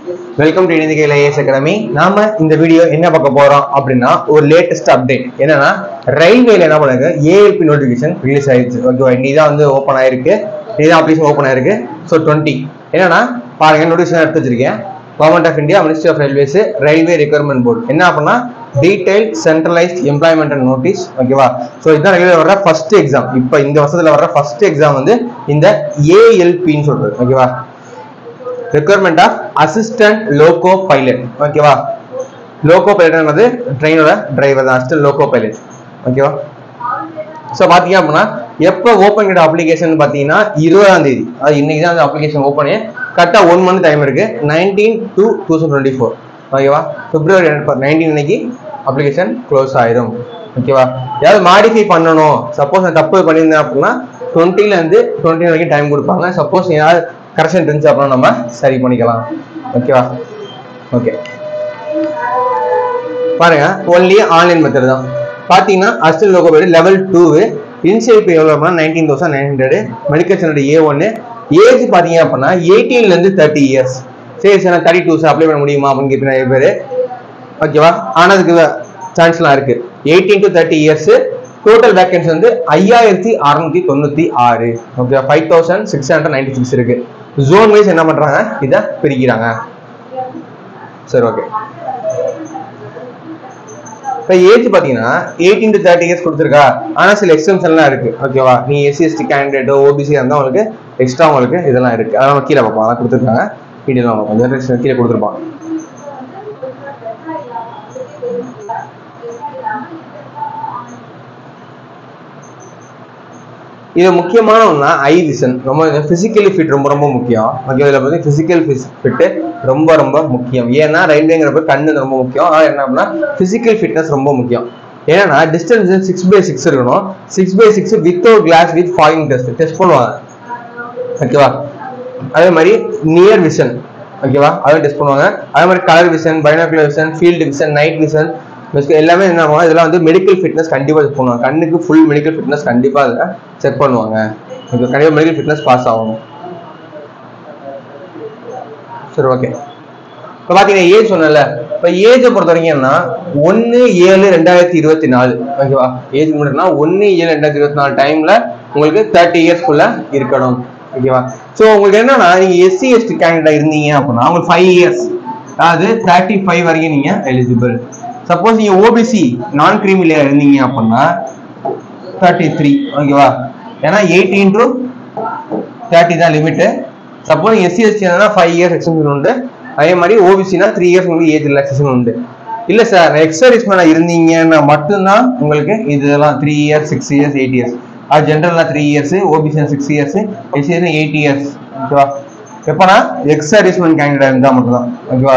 welcome to இணைந்திகையில் AS academy நாம இந்த வீடியோ என்ன பார்க்க போறோம் அப்படின்னா ஒரு லேட்டஸ்ட் அப்டேட் என்னன்னா ரயில்வேல என்ன பண்ணுங்க ஏஎல்பி நோட்டிஃபிகேஷன் ரிலீஸ் ஆயிடுச்சு ஓகேவா இன்னைக்கு தான் வந்து ஓப்பன் ஆயிருக்கு இதுதான் அப்ளிகேஷன் ஓப்பன் ஆயிருக்கு ஸோ டுவெண்ட்டி என்னன்னா பாருங்க நோட்டிஃபிகேஷன் எடுத்து வச்சிருக்கேன் government of India ministry of railways railway recruitment board என்ன அப்படின்னா detail centralised employment and notice ஓகேவா ஸோ இதுதான் ரயில்வே வர்ற ஃபர்ஸ்ட் எக்ஸாம் இப்போ இந்த வருஷத்துல வர்ற ஃபர்ஸ்ட் எக்ஸாம் வந்து இந்த ஏஎல்பின்னு சொல்றது ஓகேவா recruitment of assistant loco pilot ஓகேவா லோகோ பைலட்ன்றது ட்ரெயினோட டிரைவர் தான் அசிஸ்டன்ட் லோகோ பைலட் ஓகேவா ஸோ பார்த்தீங்க அப்படின்னா எப்போ ஓப்பன் கிட்ட அப்ளிகேஷன் பார்த்தீங்கன்னா இருபதாம் தேதி அது இன்னைக்கு தான் அந்த அப்ளிகேஷன் ஓப்பனே கரெக்டாக ஒன் மந்த் டைம் இருக்கு nineteen two thousand twenty four ஓகேவா பிப்ரவரி நைன்டீன் இன்னைக்கு அப்ளிகேஷன் க்ளோஸ் ஆயிரும் ஓகேவா ஏதாவது மாடிஃபை பண்ணணும் சப்போஸ் நான் தப்பு பண்ணியிருந்தேன் அப்படின்னா டுவெண்ட்டிலேருந்து டுவெண்ட்டி வரைக்கும் டைம் கொடுப்பாங்க சப்போஸ் ஏதாவது கரெக்ஷன் இருந்துச்சு அப்படின்னா நம்ம சரி பண்ணிக்கலாம் ஓகேவா ஓகே பாருங்க ஒன்லி ஆன்லைன் மெத்தட் தான் பார்த்தீங்கன்னா அஸ்டல் லோகோ பேர் லெவல் டூ இன்சியல் பே எவ்வளோ nineteen thousand nine hundred medical centre A ஒன்று ஏஜ் பார்த்தீங்க அப்படின்னா எயிட்டீன்லேருந்து தேர்ட்டி இயர்ஸ் சரி சார் நான் தேர்ட்டி டூ சார் அப்ளை பண்ண முடியுமா அப்படின்னு கேட்பேன் நிறைய பேர் ஓகேவா ஆனால் அதுக்கு சான்ஸ்லாம் இருக்கு eighteen to thirty years total vacancy வந்து ஐயாயிரத்தி அறுநூத்தி தொண்ணூத்தி ஆறு okay five thousand six hundred ninety six இருக்கு ஜோன் வைஸ் என்ன பண்றாங்க இதை பிரிக்கிறாங்க சரி ஓகே இப்போ ஏஜ் பார்த்தீங்கன்னா எயிட்டீன் டு தேர்ட்டி இயர்ஸ் கொடுத்துருக்கா ஆனால் சில எக்ஸ்டென்ஷன்லாம் இருக்கு ஓகேவா நீ எஸ்சி எஸ்டி கேண்டிடேட்டோ ஓபிசி இருந்தால் உங்களுக்கு எக்ஸ்ட்ரா உங்களுக்கு இதெல்லாம் இருக்கு அதெல்லாம் நம்ம கீழே பார்ப்போம் அதான் கொடுத்துருக்காங்க வீடியோலாம் கொஞ்சம் கீழே கொடுத்துருப்பாங்க இது முக்கியமான ஒன்றா ஐ விஷன் ரொம்ப ஃபிசிக்கலி ஃபிட் ரொம்ப ரொம்ப முக்கியம் ஓகே இதில் வந்து ஃபிசிக்கல் ஃபிட்டு ரொம்ப ரொம்ப முக்கியம் ஏன்னா ரயில்வேங்கிறப்ப கண்ணு ரொம்ப முக்கியம் ஆனால் என்ன அப்படின்னா ஃபிசிக்கல் ஃபிட்னஸ் ரொம்ப முக்கியம் ஏன்னா டிஸ்டன்ஸ் சிக்ஸ் பை சிக்ஸ் இருக்கணும் six by six without glass with ஃபாயின் டெஸ்ட் டெஸ்ட் பண்ணுவாங்க ஓகேவா அதே மாதிரி நியர் விஷன் ஓகேவா அதையும் டெஸ்ட் பண்ணுவாங்க அதே மாதிரி colour vision binocular vision field vision night vision எல்லாமே என்ன பண்ணுவாங்க இதெல்லாம் வந்து மெடிக்கல் ஃபிட்னஸ் கண்டிப்பாக செக் பண்ணுவாங்க கண்ணுக்கு ஃபுல் மெடிக்கல் ஃபிட்னஸ் கண்டிப்பாக அதில் செக் பண்ணுவாங்க ஓகே கண்டிப்பாக மெடிக்கல் ஃபிட்னஸ் பாஸ் ஆகணும் சரி ஓகே இப்போ பார்த்தீங்கன்னா ஏஜ் சொன்னல இப்போ ஏஜை பொறுத்த வரைக்கும்னா ஒன்று ஏழு ரெண்டாயிரத்தி இருபத்தி நாலு ஓகேவா ஏஜ் முன்னாடினா ஒன்று ஏழு ரெண்டாயிரத்தி இருபத்தி நாலு டைமில் உங்களுக்கு தேர்ட்டி இயர்ஸ்க்குள்ள இருக்கணும் ஓகேவா ஸோ உங்களுக்கு என்னன்னா நீங்கள் எஸ்சி எஸ்டி கேண்டிடேட் இருந்தீங்க அப்படின்னா உங்களுக்கு ஃபைவ் இயர்ஸ் அதாவது தேர்ட்டி ஃபைவ் வரைக்கும் நீங்கள் எலிஜிபிள் சப்போஸ் நீங்கள் ஓபிசி நான் கிரீமில இருந்தீங்க அப்படின்னா தேர்ட்டி த்ரீ ஓகேவா ஏன்னா எயிட்டீன் டு தேர்ட்டி தான் limit suppose SC ST five years extension உண்டு அதே மாதிரி ஓபிசினா த்ரீ இயர்ஸ் உங்களுக்கு ஏஜ் ரிலாக்ஸேஷன் உண்டு இல்லை சார் எக்ஸர்வீஸ் மேலே இருந்தீங்கன்னா மட்டும்தான் உங்களுக்கு இதெல்லாம் three years six years eight years அது ஜென்ரலாக three years OBC six years SC eight years ஓகேவா எப்போனா எக்ஸ் சர்வீஸ்மேன் கேண்டிடேட் இருந்தால் மட்டும்தான் ஓகேவா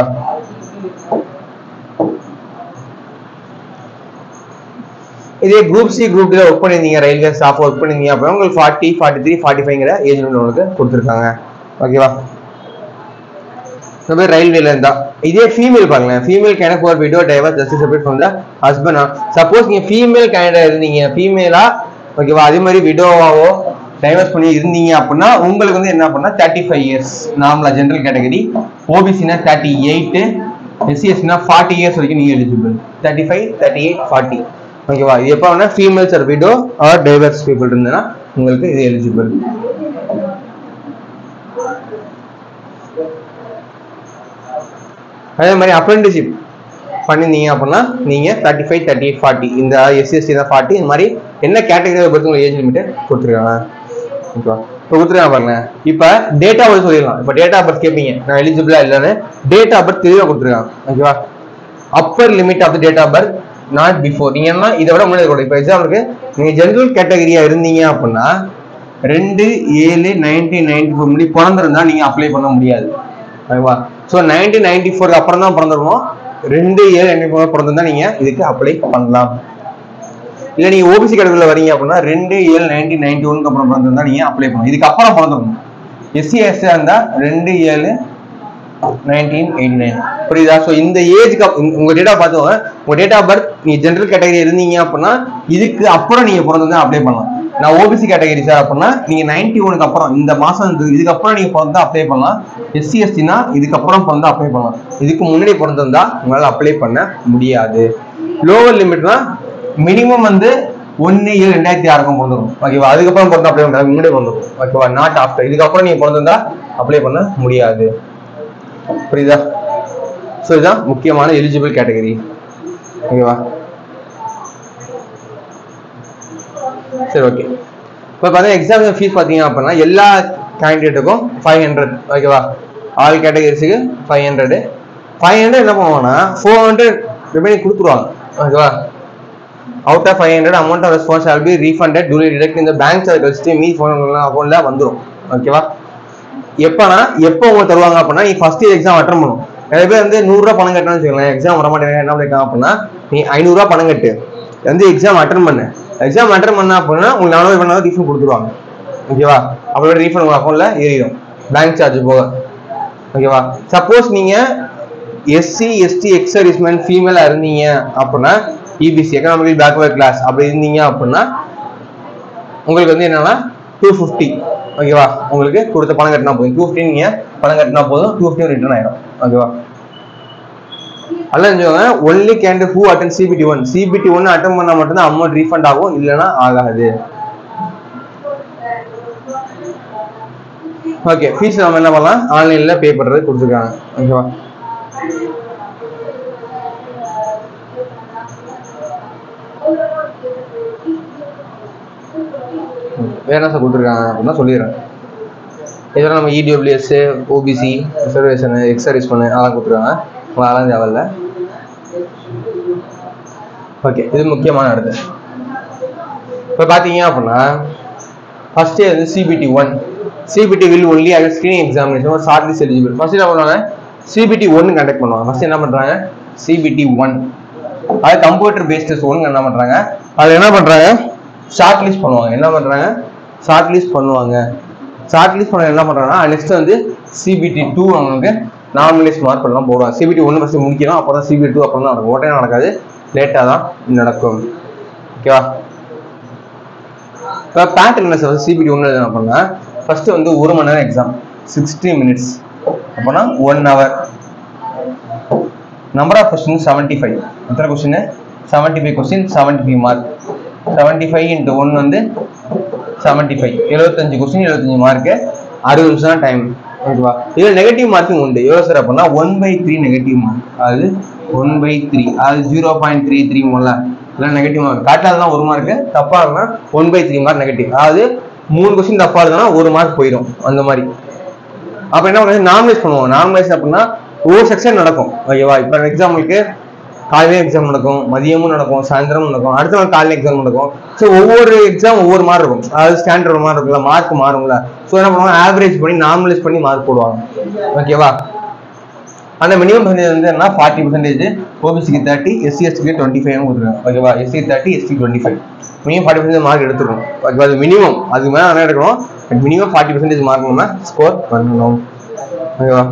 இதே group C group D work பண்ணியிருந்தீங்க ரயில்வே ஸ்டாஃப் ஒர்க் பண்ணியிருந்தீங்க அப்படின்னா உங்களுக்கு ஃபார்ட்டி ஃபார்ட்டி த்ரீ ஃபார்ட்டி ஃபைவ்ங்கிற ஏஜ் லிமிட் உங்களுக்கு கொடுத்துருக்காங்க ஓகேவா இந்த மாதிரி ரயில்வேல இருந்தா இதே ஃபீமேல் பாருங்களேன் female can for widow divorce justice separate from the husband suppose நீங்க ஃபீமேல் கேண்டிடேட் இருந்தீங்க ஃபீமேலா ஓகேவா அதே மாதிரி விடோவாவோ டைவர்ஸ் பண்ணி இருந்தீங்க அப்படின்னா உங்களுக்கு வந்து என்ன பண்ணா தேர்ட்டி ஃபைவ் இயர்ஸ் நார்மலா ஜென்ரல் கேட்டகரி ஓபிசினா தேர்ட்டி எயிட் எஸ்சிஎஸ்னா ஃபார்ட்டி இயர்ஸ் வரைக்கும் நீங்க eligible thirty five thirty eight forty ஓகேவா இது எப்போ வேணா females or widow or divorce people இருந்ததுன்னா உங்களுக்கு இது எலிஜிபிள் அதே மாதிரி அப்ரெண்டிஷிப் பண்ணிருந்தீங்க அப்படின்னா நீங்க thirty five thirty eight forty இந்த எஸ்சிஎஸ்டி தான் ஃபார்ட்டி இந்த மாதிரி என்ன கேட்டகரியை பொறுத்து உங்களுக்கு ஏஜ் லிமிட் கொடுத்துருக்காங்க ஓகேவா இப்போ கொடுத்துருக்காங்க பாருங்க இப்போ டேட் ஆஃப் பர்த் சொல்லிடலாம் இப்போ டேட் ஆஃப் பர்த் கேட்பீங்க நான் எலிஜிபிளா இல்லைன்னு டேட் ஆஃப் பர்த் தெளிவாக கொடுத்துருக்காங்க ஓகேவா upper limit of the date of birth not before நீங்க என்ன இதை விட முன்னாடி கூட இப்போ எக்ஸாம்பிளுக்கு நீங்க ஜென்ரல் கேட்டகரியா இருந்தீங்க அப்படின்னா ரெண்டு ஏழு நைன்டீன் நைன்டி ஃபோர் முடி பிறந்திருந்தா நீங்க அப்ளை பண்ண முடியாது ஓகேவா ஸோ நைன்டீன் நைன்டி ஃபோருக்கு அப்புறம் தான் பிறந்திருக்கணும் ரெண்டு ஏழு நைன்டி ஃபோர் பிறந்திருந்தா நீங்க இதுக்கு அப்ளை பண்ணலாம் இல்லை நீங்க ஓபிசி கேட்டகரியில் வரீங்க அப்படின்னா ரெண்டு ஏழு நைன்டீன் நைன்டி ஒனுக்கு அப்புறம் பிறந்திருந்தா நீங்க அப்ளை பண்ணணும் இதுக்கு அப்புறம் பிறந்திருக்கணும் எஸ்சி எஸ்சி இருந்தா ரெண்டு ஏழு நைன்டீன் எயிட்டி நைன் புரியுதா ஸோ இந்த ஏஜ்க்கு உங்க டேட்டா பார்த்துக்கோங்க உங்க டேட் ஆஃப் பர்த் நீங்க ஜென்ரல் கேட்டகரி இருந்தீங்க அப்படின்னா இதுக்கு அப்புறம் நீங்க பிறந்தது அப்ளை பண்ணலாம் நான் ஓபிசி கேட்டகரி சார் அப்படின்னா நீங்க நைன்டி ஒனுக்கு அப்புறம் இந்த மாசம் இது- இதுக்கப்புறம் நீங்க பிறந்தா அப்ளை பண்ணலாம் எஸ்சி எஸ்டினா இதுக்கப்புறம் பிறந்தா அப்ளை பண்ணலாம் இதுக்கு முன்னாடி பிறந்திருந்தா உங்களால அப்ளை பண்ண முடியாது லோவர் லிமிட்னா மினிமம் வந்து ஒன்னு ஏழு ரெண்டாயிரத்தி ஆறுக்கும் பிறந்திருக்கும் ஓகேவா அதுக்கப்புறம் பிறந்தா அப்ளை பண்ண முன்னாடி பிறந்திருக்கும் ஓகேவா நாட் ஆஃப்டர் இதுக்கப்புறம் நீங்க பிறந்திருந்தா அப்ளை பண்ண முடியாது புரியுதா ஸோ இதுதான் முக்கியமான எலிஜிபிள் கேட்டகரி ஓகேவா சரி ஓகே இப்போ பார்த்தீங்கன்னா எக்ஸாம் ஃபீஸ் பார்த்தீங்க அப்படின்னா எல்லா கேண்டிடேட்டுக்கும் ஃபைவ் ஹண்ட்ரட் ஓகேவா ஆல் கேட்டகரிஸுக்கு ஃபைவ் ஹண்ட்ரடு ஃபைவ் ஹண்ட்ரட் என்ன பண்ணுவாங்கன்னா ஃபோர் ஹண்ட்ரட் ரிமைனிங் கொடுத்துருவாங்க ஓகேவா out of five hundred amount of response all be refunded duly deduct இந்த பேங்க் சார்ஜ் கழிச்சுட்டு மீ ஃபோன் அக்கௌண்ட்டில் வந்துடும் ஓகேவா எப்போனா எப்போ உங்களுக்கு தருவாங்க அப்படின்னா நீ ஃபர்ஸ்ட் இயர் எக்ஸாம் அட்டன் பண்ணும் நிறைய பேர் வந்து நூறுரூவா பணம் கட்டணும்னு வச்சுக்கோங்களேன் எக்ஸாம் வர மாட்டேங்க என்ன பண்ணிருக்காங்க அப்படின்னா நீ ஐநூறுரூவா பணம் கட்டு வந்து எக்ஸாம் அட்டன் பண்ணு எக்ஸாம் அட்டன் பண்ண அப்படின்னா உங்களுக்கு நானூறு பண்ணாலும் ரீஃபண்ட் கொடுத்துருவாங்க ஓகேவா அப்புறம் ரீஃபண்ட் உங்கள் அக்கௌண்ட்டில் ஏறிடும் பேங்க் சார்ஜ் போக ஓகேவா சப்போஸ் நீங்கள் எஸ்சி எஸ்டி எக்ஸ் சர்வீஸ்மேன் ஃபீமேலாக இருந்தீங்க அப்படின்னா இபிசி எக்கனாமிக்கல் பேக்வர்ட் கிளாஸ் அப்படி இருந்தீங்க அப்படின்னா உங்களுக்கு வந்து என்னன்னா டூ ஃபிஃப்டி ஓகேவா உங்களுக்கு கொடுத்த பணம் கட்டினா போதும் டூ ஃபிஃப்டி நீங்கள் பணம் கட்டினா போதும் டூ ஃபிஃப்டி ரிட்டர்ன் ஆயிடும் ஓகேவா அல்ல சொல்லுவாங்க only candidate who attend CBT one CBT one attend பண்ணா மட்டும்தான் அமௌண்ட் ரீஃபண்ட் ஆகும் இல்லைன்னா ஆகாது ஓகே ஃபீஸ் நம்ம என்ன பண்ணலாம் ஆன்லைன்ல பே பண்றது கொடுத்துருக்காங்க ஓகேவா வேற என்ன சார் கொடுத்துருக்காங்க அப்படின்னா சொல்லிடுறேன் இதெல்லாம் நம்ம EWS OBC reservation ex service பண்ணு அதெல்லாம் கொடுத்துருக்காங்க உங்களுக்கு அதெல்லாம் தேவையில்ல ஓகே இது முக்கியமான அடுத்து இப்போ பார்த்தீங்க அப்படின்னா ஃபர்ஸ்ட் இயர் வந்து CBT one CBT will only அது ஸ்கிரீனிங் எக்ஸாமினேஷன் ஒரு ஷார்ட் லிஸ்ட் எலிஜிபிள் ஃபர்ஸ்ட் என்ன பண்ணுவாங்க சிபிடி ஒன் கண்டக்ட் பண்ணுவாங்க ஃபர்ஸ்ட் என்ன பண்ணுறாங்க சிபிடி ஒன் அது கம்ப்யூட்டர் பேஸ்டஸ் ஒன்று என்ன பண்ணுறாங்க அது என்ன பண்ணுறாங்க ஷார்ட் லிஸ்ட் பண்ணுவாங்க என்ன பண்ணுறாங்க ஷார்ட் லிஸ்ட் பண்ணுவாங்க ஷார்ட் லிஸ்ட் பண்ண என்ன பண்ணுறாங்கன்னா நெக்ஸ்ட் வந்து சிபிடி டூ அவங்களுக்கு நார்மலைஸ் மார்க் எல்லாம் போடுவாங்க சிபிடி ஒன்று ஃபஸ்ட்டு முடிக்கணும் அப்போ தான் சிபிடி டூ அப்புறம் தான் நடக்கும் உடனே நடக்காது லேட்டாக தான் நடக்கும் ஓகேவா இப்போ பேட்டர்ன் என்ன சார் சிபிடி ஒன்று என்ன பண்ணா ஃபர்ஸ்ட் வந்து ஒரு மணி நேரம் எக்ஸாம் சிக்ஸ்டி மினிட்ஸ் அப்போனா one hour number of question seventy five எத்தனை question seventy five question seventy five mark seventy five into one வந்து செவன்ட்டி ஃபைவ் எழுபத்தஞ்சு கொஸ்டின் எழுபத்தஞ்சு மார்க்கு அறுபது நிமிஷம் தான் டைம் ஓகேவா இதில் நெகட்டிவ் மார்க்கிங் உண்டு எவ்வளோ சார் அப்படின்னா one by three negative mark அது ஒன் பை த்ரீ அது ஜீரோ பாயிண்ட் த்ரீ த்ரீ மூல இல்லை நெகட்டிவ் மார்க் காட்டால் தான் ஒரு மார்க்கு தப்பாக இருந்தா one by three mark negative அதாவது மூணு கொஸ்டின் தப்பாக இருந்ததுன்னா ஒரு மார்க் போயிடும் அந்த மாதிரி அப்போ என்ன பண்ணுறது நார்மலைஸ் பண்ணுவோம் நார்மலைஸ் அப்படின்னா ஒவ்வொரு செக்ஷன் நடக்கும் ஓகேவா இப்போ எக்ஸாம்பிளுக்கு காலையில எக்ஸாம் நடக்கும் மதியமும் நடக்கும் சாயந்தரமும் நடக்கும் அடுத்த நாள் காலையில எக்ஸாம் நடக்கும் ஸோ ஒவ்வொரு எக்ஸாம் ஒவ்வொரு மாதிரி இருக்கும் அதாவது ஸ்டாண்டர்ட் மாதிரி இருக்கும்ல மார்க் மாறும்ல ஸோ என்ன பண்ணுவாங்க ஆவரேஜ் பண்ணி நார்மலைஸ் பண்ணி மார்க் போடுவாங்க ஓகேவா ஆனால் மினிமம் பர்சன்டேஜ் வந்து என்ன ஃபார்ட்டி பர்சன்டேஜ் ஓபிசிக்கு தேர்ட்டி எஸ்சி எஸ்டிக்கு டுவெண்ட்டி ஃபைவ் கொடுத்துருக்காங்க ஓகேவா SC thirty ST twenty five minimum forty percentage mark எடுத்துக்கணும் ஓகேவா அது மினிமம் அதுக்கு மேலே என்ன எடுக்கணும் மினிமம் ஃபார்ட்டி பர்சன்டேஜ் மார்க் நம்ம ஸ்கோர் பண்ணணும் ஓகேவா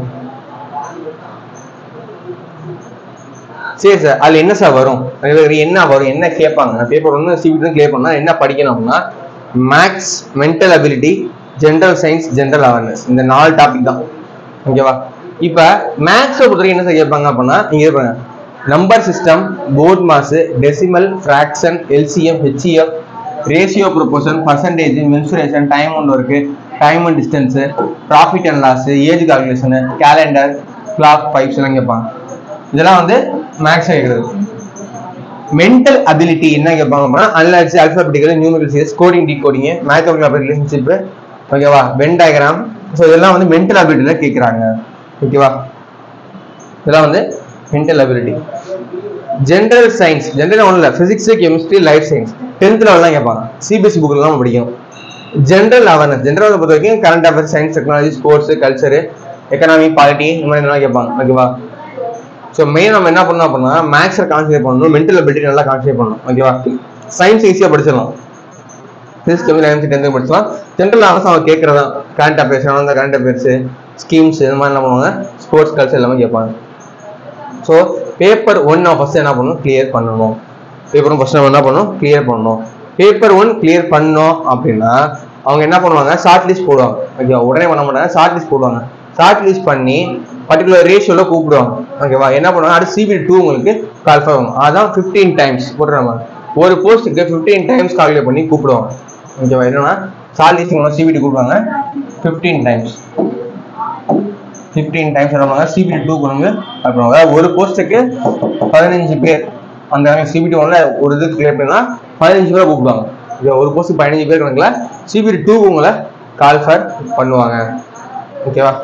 சரி சார் அதுல என்ன சார் வரும் அதுல என்ன வரும் என்ன கேட்பாங்க பேப்பர் ஒன்று சிபிடி கிளியர் பண்ணா என்ன படிக்கணும் அப்படின்னா maths mental ability general science general awareness இந்த நாலு டாபிக் தான் ஓகேவா இப்போ மேக்ஸை பொறுத்தவரைக்கும் என்ன சார் கேட்பாங்க அப்படின்னா நீங்க இருப்பாங்க number system BODMAS decimal fraction LCM HCF ratio proportion percentage mensuration time and work time and distance profit and loss age calculation calendar clock pipes எல்லாம் கேட்பாங்க இதெல்லாம் வந்து மேக்ஸ் கேட்குறது மென்டல் அபிலிட்டி என்ன கேட்பாங்க அப்படின்னா analogy alphabetical numerical series coding decoding mathematical relationship ஓகேவா Venn diagram so இதெல்லாம் வந்து மென்டல் அபிலிட்டியில் கேட்குறாங்க ஓகேவா இதெல்லாம் வந்து mental ability general science general ஒன்றும் இல்லை physics chemistry life science tenth லெவல்லாம் கேட்பாங்க சிபிஎஸ்சி புக்கில் படிக்கும் ஜென்ரல் அவேர்னஸ் ஜென்ரல் பொறுத்த வரைக்கும் current affairs science technology sports culture economy polity இந்த மாதிரி இதெல்லாம் கேட்பாங்க ஓகேவா ஸோ மெயின் நம்ம என்ன பண்ணணும் அப்படின்னா மேக்ஸை கான்சன்ட்ரேட் பண்ணணும் மென்டல் அபிலிட்டி நல்லா கான்சன்ட்ரேட் பண்ணணும் ஓகேவா சயின்ஸ் ஈஸியாக படிச்சிடலாம் ஃபிசிக்ஸ் கம்மி லெவன்த் டென்த்து படிச்சலாம் ஜென்ரல் அரசு அவங்க கேட்குறதா கரண்ட் அஃபேர்ஸ் அந்த கரண்ட் அஃபேர்ஸ் ஸ்கீம்ஸ் இந்த மாதிரி என்ன பண்ணுவாங்க ஸ்போர்ட்ஸ் கல்ச்சர் எல்லாமே கேட்பாங்க ஸோ பேப்பர் ஒன் ஃபஸ்ட்டு என்ன பண்ணணும் கிளியர் பண்ணணும் பேப்பர் ஃபஸ்ட் நம்ம என்ன பண்ணணும் கிளியர் பண்ணணும் பேப்பர் ஒன் கிளியர் பண்ணோம் அப்படின்னா அவங்க என்ன பண்ணுவாங்க ஷார்ட் லிஸ்ட் போடுவாங்க ஓகேவா உடனே பண்ண மாட்டாங்க ஷார்ட் லிஸ்ட் போடுவாங்க ஷார்ட் லிஸ்ட் பண்ணி பர்டிகுலர் ரேஷியோல கூப்பிடுவாங்க ஓகேவா என்ன பண்ணுவாங்க அடுத்து சிபிடி டூ உங்களுக்கு கால் பண்ணுவாங்க அதான் ஃபிஃப்டீன் டைம்ஸ் போட்டுறாங்க ஒரு போஸ்ட்டுக்கு ஃபிஃப்டீன் டைம்ஸ் கால்குலேட் பண்ணி கூப்பிடுவாங்க ஓகேவா என்னன்னா ஷார்ட் லிஸ்ட் சிபிடி கூப்பிடுவாங்க ஃபிஃப்டீன் டைம்ஸ் ஃபிஃப்டீன் டைம்ஸ் என்ன சிபிடி டூ கொடுங்க அப்புறம் அதாவது ஒரு போஸ்ட்டுக்கு பதினஞ்சு பேர் அந்த சிபிடி ஒன்ல ஒரு இது கிளியர் பண்ணா பதினஞ்சு பேரை கூப்பிடுவாங்க இது ஒரு போஸ்ட் பதினஞ்சு பேர் கணக்குல சிபிடி டூ உங்களை கால்ஃபர் பண்ணுவாங்க ஓகேவா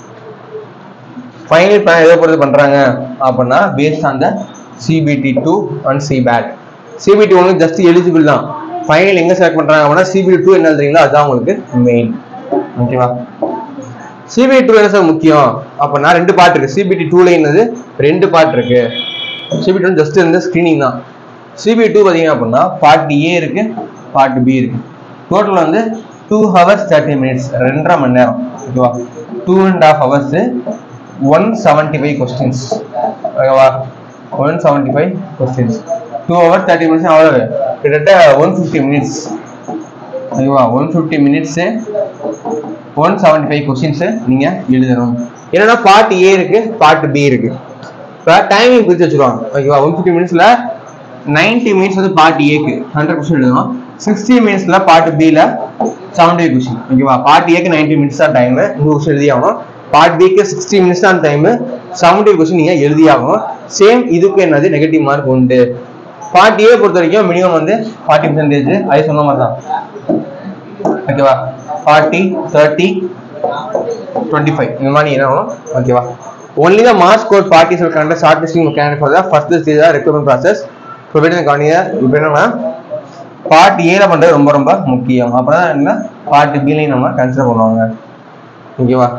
ஃபைனல் பிளான் எதை பொறுத்து பண்றாங்க அப்படின்னா based on the CBT two and CBAT CBT ஒன்று ஜஸ்ட் எலிஜிபிள் தான் ஃபைனல் எங்க செலக்ட் பண்றாங்க அப்படின்னா சிபிடி டூ என்ன எழுதுறீங்களோ அதுதான் உங்களுக்கு மெயின் ஓகேவா சிபிடி டூ என்ன சார் முக்கியம் அப்படின்னா ரெண்டு பார்ட் இருக்கு சிபிடி டூல என்னது ரெண்டு பார்ட் இருக்கு சிபிடி டூ ஜஸ்ட் இந்த ஸ்கிரீனிங் தான் சிபிடி டூ பார்த்தீங்க அப்படின்னா பார்ட் ஏ இருக்கு பார்ட் பி இருக்கு டோட்டல் வந்து டூ ஹவர்ஸ் தேர்ட்டி மினிட்ஸ் ரெண்டரை மணி நேரம் ஓகேவா two and half hours one seventy five questions ஓகேவா one seventy five questions two hour thirty minutes அவ்வளவு கிட்டத்தட்ட ஒன் ஃபிஃப்டி மினிட்ஸ் ஓகேவா one fifty minutes one seventy five questions நீங்க எழுதணும் என்னன்னா பார்ட் ஏ இருக்கு பார்ட் பி இருக்கு இப்போ டைமிங் பிரிச்சு வச்சிருவாங்க ஓகேவா ஒன் ஃபிஃப்டி மினிட்ஸ்ல நைன்டி மினிட்ஸ் வந்து பார்ட் ஏக்கு ஹண்ட்ரட் கொஸ்டின் எழுதணும் சிக்ஸ்டி மினிட்ஸ்ல பார்ட் பில செவன்டி ஃபைவ் கொஸ்டின் ஓகேவா பார்ட் ஏக்கு நைன்டி மினிட்ஸ் தான் டைம் நூறு கொஸ்டின் எழுதி ஆகணும் பார்ட் பிக்கு சிக்ஸ்டி மினிட்ஸ் தான் டைம் செவன்டி கொஸ்டின் நீங்க எழுதி ஆகணும் சேம் இதுக்கு என்னது நெகட்டிவ் மார்க் உண்டு பார்ட் ஏ பொறுத்த வரைக்கும் மினிமம் வந்து ஃபார்ட்டி பர்சன்டேஜ் அது சொன்ன மாதிரி தான் ஓகேவா ஃபார்ட்டி தேர்ட்டி டுவெண்ட்டி ஃபைவ் இந்த மாதிரி என்ன வரும் ஓகேவா only the marks got parties will conduct short listing mechanic for the first stage of recruitment process provided கவனிங்க இப்போ என்னன்னா பார்ட் ஏல பண்றது ரொம்ப ரொம்ப முக்கியம் அப்புறம் என்ன பார்ட் பிலையும் நம்ம கன்சிடர் பண்ணுவாங்க ஓகேவா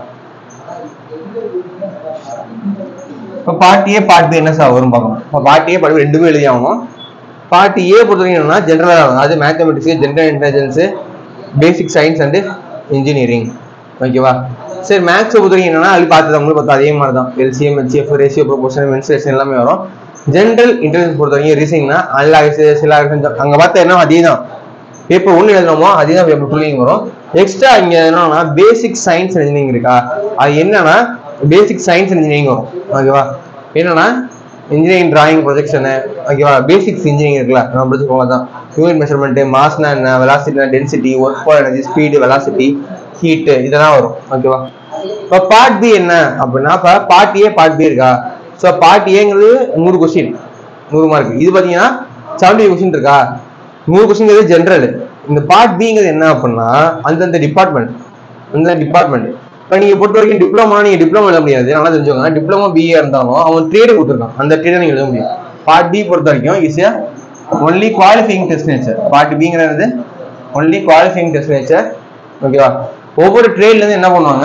இப்போ பார்ட் ஏ பார்ட் பி என்ன சார் வரும் பார்க்கணும் இப்போ பார்ட் ஏ பார்ட் ரெண்டுமே எழுதி ஆகணும் பார்ட் ஏ பொறுத்த வரைக்கும் என்னன்னா ஜென்ரலாக அது mathematics general intelligence basic science and engineering ஓகேவா சரி மேக்ஸ் பொறுத்த வரைக்கும் என்னன்னா அது பார்த்தது உங்களுக்கு பார்த்தா அதே மாதிரி தான் LCM HCF ratio proportion mensuration எல்லாமே வரும் ஜென்ரல் இன்டெலிஜென்ஸ் பொறுத்த வரைக்கும் ரீசிங்னா அல்லாக்ஸ் சில அங்கே பார்த்தா என்ன அதே தான் பேப்பர் ஒன்று எழுதணுமோ அதே தான் பேப்பர் டூலையும் வரும் எக்ஸ்ட்ரா இங்கே என்னன்னா பேசிக் சயின்ஸ் இன்ஜினியரிங் இருக்கா அது என்னன்னா பேசிக் சயின்ஸ் இன்ஜினியரிங் வரும் ஓகேவா என்னன்னா இன்ஜினியரிங் டிராயிங் ப்ரொஜெக்ஷனு ஓகேவா பேசிக்ஸ் இன்ஜினியரிங் இருக்குல்ல நம்ம படிச்சுக்கோங்க தான் யூனிட் மெஷர்மெண்ட் மாஸ்னா என்ன velocity density work power energy speed velocity heat இதெல்லாம் வரும் ஓகேவா இப்போ பார்ட் பி என்ன அப்படின்னா இப்போ பார்ட் ஏ பார்ட் பி இருக்கா ஸோ பார்ட் ஏங்கிறது நூறு கொஸ்டின் நூறு மார்க் இது பார்த்தீங்கன்னா செவன்டி கொஸ்டின் இருக்கா நூறு கொஸ்டின்ங்கிறது ஜென்ரல் இந்த பார்ட் பிங்கிறது என்ன அப்படின்னா அந்தந்த டிபார்ட்மெண்ட் அந்த டிபார்ட்மெண்ட் இப்போ நீங்கள் பொறுத்த வரைக்கும் டிப்ளமா நீங்கள் டிப்ளமா எழுத முடியாது நல்லா தெரிஞ்சுக்கோங்க டிப்ளமா பிஏ இருந்தாலும் அவன் ட்ரேடு கொடுத்துருக்கான் அந்த ட்ரேடை நீங்கள் எழுத முடியும் பார்ட் பி பொறுத்த வரைக்கும் ஈஸியா only qualifying test nature part பிங்கிறது ஒன்லி குவாலிஃபைங் டெஸ்ட் நேச்சர் ஓகேவா ஒவ்வொரு ட்ரேட்லேருந்து என்ன பண்ணுவாங்க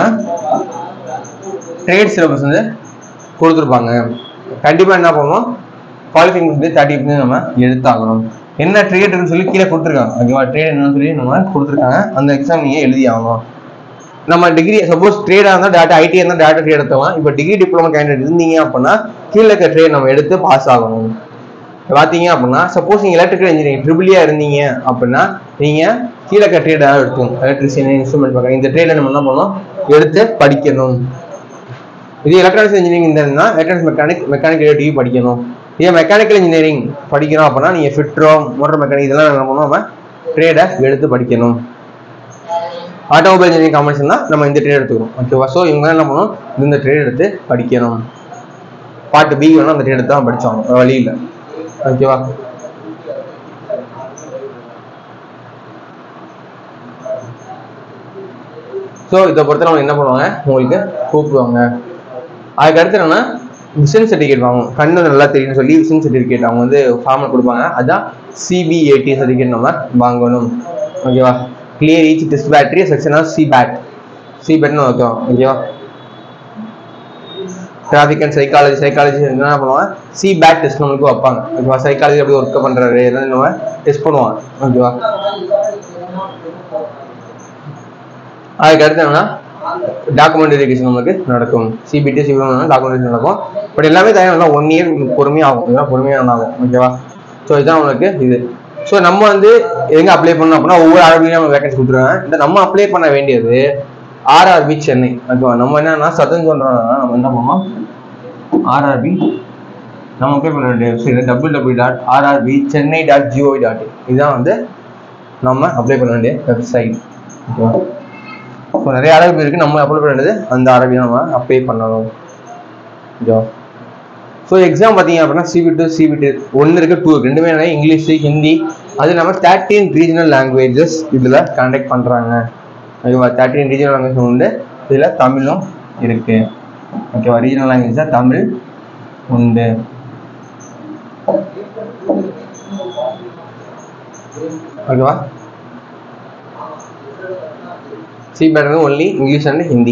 ட்ரேட் சிலபஸ் வந்து கொடுத்துருப்பாங்க கண்டிப்பாக என்ன பண்ணுவோம் குவாலிஃபைங் வந்து தேர்ட்டி பர்சன்ட் நம்ம எடுத்தாகணும் என்ன ட்ரேட்னு சொல்லி கீழே கொடுத்துருக்காங்க ஓகேவா ட்ரேட் என்னன்னு சொல்லி நம்ம கொடுத்துருக்காங்க அந்த எக்ஸாம் நீங்கள் எழுதி ஆகணும் நம்ம டிகிரி சப்போஸ் ட்ரேடாக இருந்தால் டேட்டா ஐடி இருந்தால் டேட்டா ட்ரேட் எடுத்துக்கலாம் இப்போ டிகிரி டிப்ளமோ கேண்டிடேட் இருந்தீங்க அப்படின்னா கீழே இருக்க ட்ரேட் நம்ம எடுத்து பாஸ் ஆகணும் பார்த்தீங்க அப்படின்னா சப்போஸ் நீங்கள் எலக்ட்ரிக்கல் இன்ஜினியரிங் ட்ரிபிளியா இருந்தீங்க அப்படின்னா நீங்கள் கீழே இருக்க ட்ரேட் ஏதாவது எடுத்துக்கணும் எலக்ட்ரிஷியன் இன்ஸ்ட்ருமெண்ட் பார்க்கணும் இந்த ட்ரேடை நம்ம என்ன பண்ணணும் எடுத்து படிக்கணும் இது எலக்ட்ரானிக்ஸ் இன்ஜினியரிங் இருந்ததுன்னா எலக்ட்ரானிக்ஸ் மெக்கானிக் மெக்கானிக் டிவி படிக்கணும் இதே மெக்கானிக்கல் இன்ஜினியரிங் படிக்கிறோம் அப்படின்னா நீங்கள் ஃபிட்ரோ மோட்டர் மெக்கானிக் இதெல்லாம் என்ன பண்ணணும் நம்ம ட்ரேடை எடுத்து படிக்கணும் ஆட்டோமொபைல் இன்ஜினியரிங் காமர்ஸ்னா நம்ம இந்த ட்ரேட் எடுத்துக்கணும் ஓகேவா ஸோ இவங்க என்ன பண்ணணும் இந்த ட்ரேட் எடுத்து படிக்கணும் பாட்டு பி வேணும் அந்த ட்ரேட் எடுத்து தான் படித்தோம் வழி இல்லை ஓகேவா ஸோ இதை பொறுத்த நம்ம என்ன பண்ணுவாங்க உங்களுக்கு கூப்பிடுவாங்க அதுக்கு அடுத்து என்னன்னா விஷன் சர்டிஃபிகேட் வாங்கணும் கண்ணு நல்லா தெரியும்னு சொல்லி விஷன் சர்டிஃபிகேட் அவங்க வந்து ஃபார்மில் கொடுப்பாங்க அதான் சிபிஏடி சர்டிஃபிகேட் நம்ம வாங்கணும் ஓகேவா clear each test battery section of CBAT C பேட்னு ஓகேவா ஓகேவா டிராஃபிக் அண்ட் சைக்காலஜி சைக்காலஜி என்ன பண்ணுவாங்க சி பேட் டெஸ்ட் நம்மளுக்கு வைப்பாங்க ஓகேவா சைக்காலஜி எப்படி ஒர்க் பண்ணுறாரு எல்லாம் நம்ம டெஸ்ட் பண்ணுவாங்க ஓகேவா அதுக்கு அடுத்து என்னன்னா டாக்குமெண்ட் வெரிஃபிகேஷன் நமக்கு நடக்கும் சிபிடி சிபிடி டாக்குமெண்ட் நடக்கும் பட் எல்லாமே தயார் ஒன் இயர் பொறுமையாக ஆகும் இதெல்லாம் பொறுமையாக ஆகும் ஓகேவா ஸோ இதுதான் உங்களுக்கு இது ஸோ நம்ம வந்து எங்க அப்ளை பண்ணோம் அப்படின்னா ஒவ்வொரு ஆர்பிலையும் நம்ம வேகன்சி கொடுத்துருவாங்க இந்த நம்ம அப்ளை பண்ண வேண்டியது ஆர்ஆர்பி சென்னை ஓகேவா நம்ம என்னன்னா சதன் சொல்றோம்னா நம்ம என்ன பண்ணோம் ஆர்ஆர்பி நம்ம அப்ளை பண்ண வேண்டிய website W W dot RRB Chennai dot GOV dot இதுதான் வந்து நம்ம அப்ளை பண்ண வேண்டிய வெப்சைட் ஓகேவா ஸோ நிறைய அரபி இருக்கு நம்ம அப்ளை பண்ண வேண்டியது அந்த அரபி நம்ம அப்ளை பண்ணணும் ஓகேவா ஸோ எக்ஸாம் பார்த்தீங்க அப்படின்னா சிபி டூ சிபி டூ ஒன்று இருக்கு டூ ரெண்டுமே என்னன்னா இங்கிலீஷ் ஹிந்தி அது இல்லாமல் தேர்ட்டீன் ரீஜனல் லாங்குவேஜஸ் இதில் கண்டக்ட் பண்ணுறாங்க ஓகேவா தேர்ட்டீன் ரீஜனல் லாங்குவேஜ் உண்டு இதில் தமிழும் இருக்கு ஓகேவா ரீஜனல் லாங்குவேஜ் தமிழ் உண்டு ஓகேவா CBAT only English and Hindi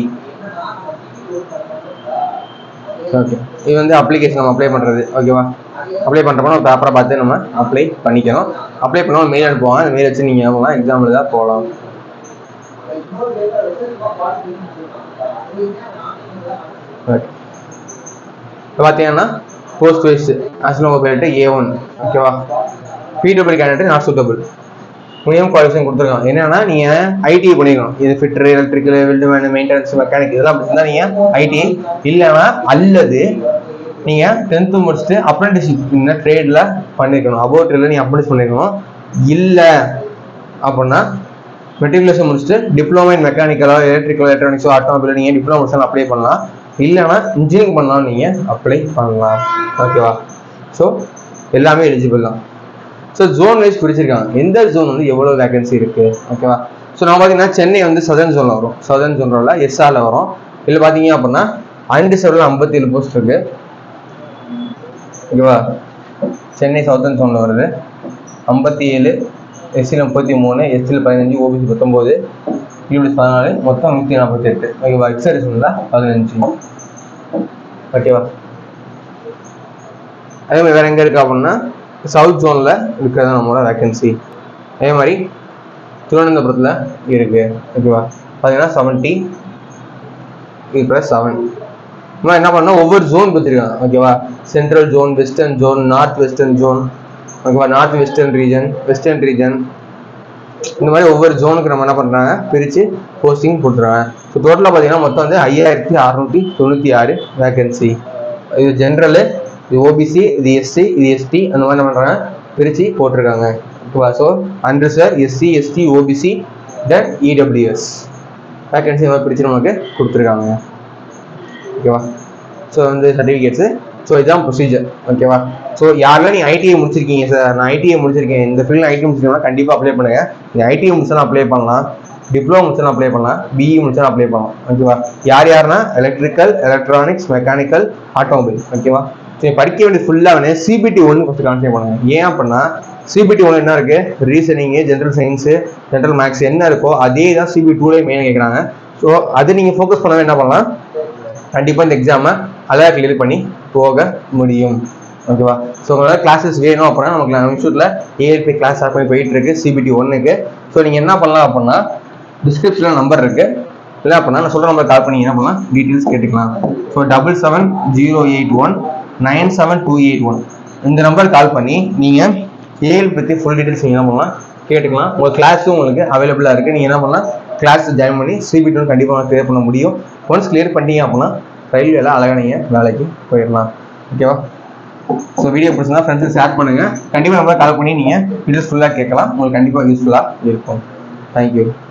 okay இது வந்து அப்ளிகேஷன் நம்ம அப்ளை பண்ணுறது ஓகேவா அப்ளை பண்ணுறப்ப நம்ம பேப்பரை பார்த்து நம்ம அப்ளை பண்ணிக்கணும் அப்ளை பண்ணால் மெயில் அனுப்புவாங்க அந்த மெயில் வச்சு நீங்கள் போகலாம் எக்ஸாம் எழுத போகலாம் ஓகே இப்போ பார்த்தீங்கன்னா போஸ்ட் வைஸ் ஆஸ்னோ பேரிட்டு ஏ ஒன் ஓகேவா பிடபிள் candidate not suitable minimum qualification கொடுத்துருக்காங்க என்னன்னா நீங்க ஐடி பண்ணிக்கணும் இது ஃபிட்டர் எலக்ட்ரிக்கல் வெல்டுமேன் மெயின்டெனன்ஸ் மெக்கானிக் இதெல்லாம் அப்படி இருந்தா நீங்க ஐடி இல்லைன்னா அல்லது நீங்க டென்த்து முடிச்சுட்டு அப்ரெண்டிஸ்ஷிப் இந்த ட்ரேட்ல பண்ணிருக்கணும் அபோவ் ட்ரேட்ல நீங்க அப்ரெண்டிஸ் பண்ணிருக்கணும் இல்ல அப்படின்னா மெட்ரிகுலேஷன் முடிச்சுட்டு டிப்ளமோ இன் மெக்கானிக்கலோ எலக்ட்ரிக்கல் எலக்ட்ரானிக்ஸோ ஆட்டோமொபைல் நீங்க டிப்ளமோ முடிச்சாலும் அப்ளை பண்ணலாம் இல்லைன்னா இன்ஜினியரிங் பண்ணாலும் நீங்க அப்ளை பண்ணலாம் ஓகேவா ஸோ எல்லாமே எலிஜிபிள் தான் ஸோ ஜோன் வைஸ் பிரிச்சிருக்காங்க எந்த ஜோன் வந்து எவ்வளோ வேகன்சி இருக்கு ஓகேவா ஸோ நம்ம பார்த்தீங்கன்னா சென்னை வந்து சதர்ன் ஜோனில் வரும் சதர்ன் ஜோனில் எஸ்ஆர்ல வரும் இதில் பார்த்தீங்க அப்படின்னா அண்டு செவரில் ஐம்பத்தி ஏழு போஸ்ட் இருக்கு ஓகேவா சென்னை சவுத்தர்ன் ஜோனில் வருது ஐம்பத்தி ஏழு எஸ்சியில் முப்பத்தி மூணு எஸ்சியில் பதினஞ்சு ஓபிசி பத்தொம்போது யூபிஎஸ் பதினாலு மொத்தம் நூற்றி நாற்பத்தி எட்டு ஓகேவா எக்ஸரிசனில் பதினஞ்சு ஓகேவா அதே மாதிரி வேற எங்க இருக்கு அப்படின்னா சவுத் ஜோன்ல இருக்கிறது நம்மளோட வேகன்சி அதே மாதிரி திருவனந்தபுரத்துல இருக்கு ஓகேவா பார்த்தீங்கன்னா செவன்ட்டி இது ப்ளஸ் செவன் இன்னும் என்ன பண்ணா ஒவ்வொரு ஜோன் கொடுத்துருக்காங்க ஓகேவா central zone western zone north western zone ஓகேவா north western region western region இந்த மாதிரி ஒவ்வொரு ஜோனுக்கு நம்ம என்ன பண்றாங்க பிரிச்சு போஸ்டிங் போட்டுறாங்க ஸோ டோட்டலாக பார்த்தீங்கன்னா மொத்தம் வந்து ஐயாயிரத்தி அறுநூத்தி தொண்ணூற்றி ஆறு வேகன்சி இது ஜென்ரலு இது ஓபிசி இது எஸ்சி இது எஸ்டி அந்த மாதிரி என்ன பண்றாங்க பிரிச்சு போட்டிருக்காங்க ஓகேவா so unreserve SC ST OBC then EWS vacancy மாதிரி பிரிச்சு நமக்கு கொடுத்துருக்காங்க ஓகேவா ஸோ வந்து சர்டிஃபிகேட்ஸு ஸோ இதுதான் ப்ரொசீஜர் ஓகேவா ஸோ யாரெல்லாம் நீங்கள் ஐடிஐ முடிச்சிருக்கீங்க சார் நான் ஐடிஐ முடிச்சிருக்கேன் இந்த ஃபீல்டில் ஐடி முடிச்சிருக்கீங்கன்னா கண்டிப்பாக அப்ளை பண்ணுங்க நீங்கள் ஐடிஐ முடிச்சாலும் அப்ளை பண்ணலாம் டிப்ளமோ முடிச்சாலும் அப்ளை பண்ணலாம் பிஇ முடிச்சாலும் அப்ளை பண்ணலாம் ஓகேவா யார் யாருன்னா எலக்ட்ரிக்கல் எலக்ட்ரானிக்ஸ் மெக்கானிக்கல் ஆட்டோமொபைல் ஓகேவா சரி படிக்க வேண்டியது ஃபுல்லாக வேணும் சிபிடி ஒன்று ஃபஸ்ட்டு கான்சென்ட் பண்ணுங்க ஏன் அப்படின்னா சிபிடி ஒன்று என்ன இருக்கு reasoning general science general maths என்ன இருக்கோ அதே தான் சிபி டூலேயே மெயின் கேட்குறாங்க ஸோ அது நீங்கள் ஃபோக்கஸ் பண்ணவே என்ன பண்ணலாம் கண்டிப்பாக இந்த எக்ஸாமை அழகாக கிளியர் பண்ணி போக முடியும் ஓகேவா ஸோ உங்களால் கிளாஸஸ் வேணும் அப்படின்னா நமக்கு இன்ஸ்டியூட்டில் ஏஎல்பி கிளாஸ் ஸ்டார்ட் பண்ணி போயிட்டு இருக்கு சிபிடி ஒன்றுக்கு ஸோ நீங்கள் என்ன பண்ணலாம் அப்படின்னா டிஸ்கிரிப்ஷனில் நம்பர் இருக்கு இல்லை அப்படின்னா நான் சொல்கிற நம்பர் கால் பண்ணி என்ன பண்ணலாம் டீட்டெயில்ஸ் கேட்டுக்கலாம் so double seven zero eight one nine seven two eight one இந்த நம்பர் கால் பண்ணி நீங்கள் ஏஎல் பற்றி ஃபுல் டீட்டெயில்ஸ் நீங்கள் என்ன பண்ணலாம் கேட்டுக்கலாம் உங்கள் கிளாஸும் உங்களுக்கு அவைலபிளாக இருக்குது நீங்கள் என்ன பண்ணலாம் கிளாஸ் ஜாயின் பண்ணி சிபிடி ஒன் கண்டிப்பாக கிளியர் பண்ண முடியும் ஒன்ஸ் கிளியர் பண்ணிட்டீங்க அப்படின்னா ரயில்வேல அழகாக நீங்கள் வேலைக்கு போயிடலாம் ஓகேவா ஸோ வீடியோ பிடிச்சிருந்தா ஃப்ரெண்ட்ஸுக்கு ஷேர் பண்ணுங்கள் கண்டிப்பாக நம்பர் கால் பண்ணி நீங்கள் டீட்டெயில்ஸ் ஃபுல்லாக கேட்கலாம் உங்களுக்கு கண்டிப்பாக யூஸ்ஃபுல்லாக இருக்கும் தேங்க்யூ